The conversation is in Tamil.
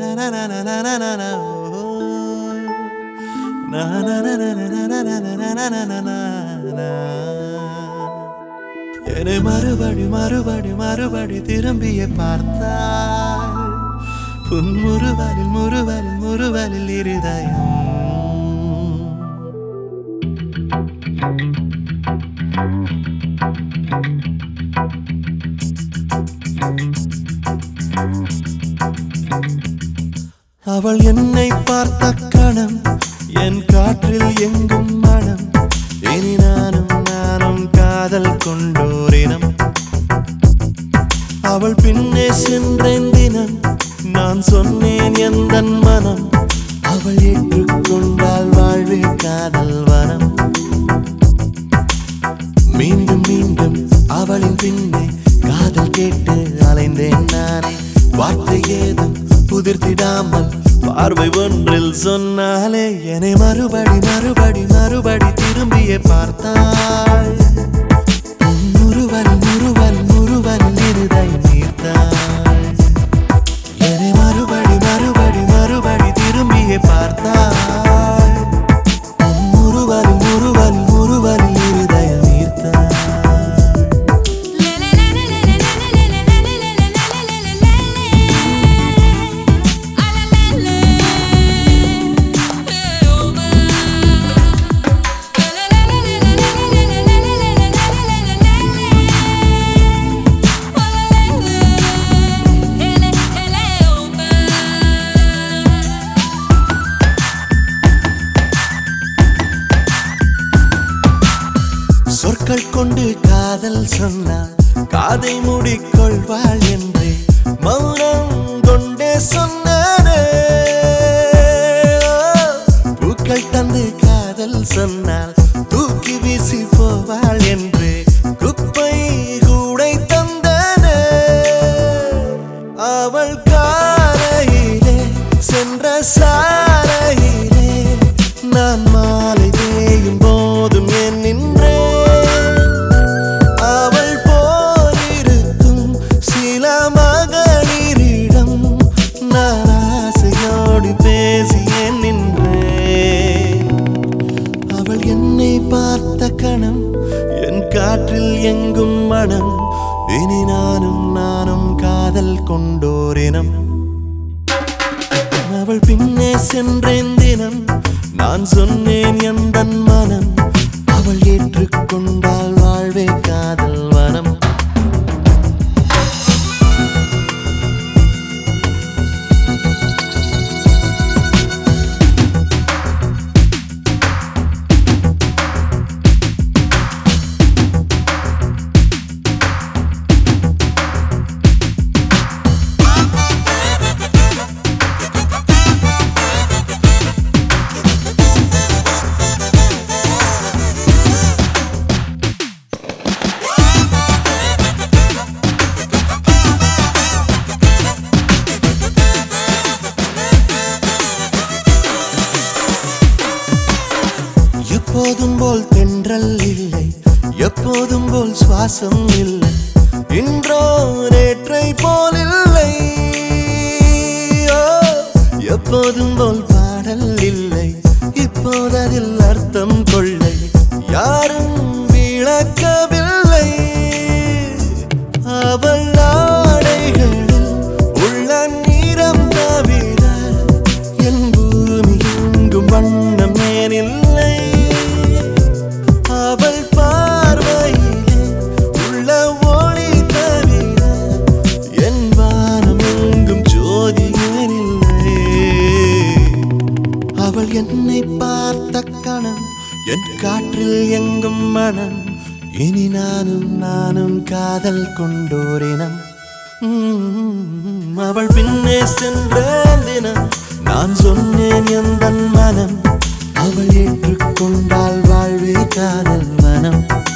என்னை மறுபடி மறுபடி மறுபடி திரும்பிய பார்த்தால் உன் முறுவலில் முறுவலில் முறுவலில் இருதயம் அவள் என்னை பார்த்த கணம் என் காற்றில் எங்கும் மனம் இனி நானும் நானும் காதல் கொண்டோரினம் அவள் பின்னே சென்றேன் தினம் நான் சொன்னேன் எந்த மனம் அவள் ஏற்றுக்கொண்டால் வாழ்வில் காதல் வனம் மீண்டும் மீண்டும் அவளின் பின்னே காதல் கேட்டு அலைந்தேன் நானே வார்த்தை ஏதும் புதிர்த்திடாமல் பார்வை ஒன்றில் சொன்னாலே என்னை மறுபடி மறுபடி மறுபடி திரும்பியே பார்த்தாள் முருவல் முருவல் முருவல் இருதை நீர்த்தாள் என்னை மறுபடி மறுபடி மறுபடி திரும்பியே பார்த்தாள் முருவல் முருவல் முருவல் இருதை நீர்த்தாள் சொற்கள் கொண்டு காதல் சொன்னாள் காதை மூடிக்கொள்வாள் என்று மௌனம் கொண்டே சொன்னானே பூக்கள் தந்து காதல் சொன்னால் தூக்கி வீசி போவாள் என்று குப்பை கூடை தந்தானே அவள் காலையிலே சென்ற சாலையிலே நான் மாலை தேயும் போதும் என் நின்றேன் அவள் போலிருக்கும் சில மகளிரிடம் நான் ஆசையோடு பேசியேன் நின்றேன் அவள் என்னை பார்த்த கணம் என் காற்றில் எங்கும் மனம் இனி நானும் நானும் காதல் கொண்டோரினம் அவள் பின்னே சென்றேன் தினம் நான் சொன்னேன் எந்த மனம் அவள் ஏற்றுக்கொண்டால் வாழ்வே காதல் வனம் எப்போதும் போல் தென்றல் இல்லை எப்போதும் போல் சுவாசம் இல்லை இன்றோ நேற்றை போல் இல்லை ஓ, எப்போதும் போல் பாடல் இல்லை இப்போததில் அர்த்தம் கொள்ளை யாரும் விளக்கவில்லை அவள் ஆடைகளில் உள்ள நீரம் தவிர என் பூமி எங்கும் வண்ணம் ஏனில்லை அவள் பார்வையிலே உள்ள ஒளி தவிர என் வானம் எங்கும் ஜோதி ஏனில்லை அவள் என்னை பார்த்த கணம் என் காற்றில் எங்கும் மனம் இனி நானும் நானும் காதல் கொண்டோரினம் உம், அவள் பின்னே சென்றேன் தினம் நான் சொன்னேன் எந்த மனம் அவள் ஏற்றுக்கொண்டால் வாழ்வே காதல் மனம்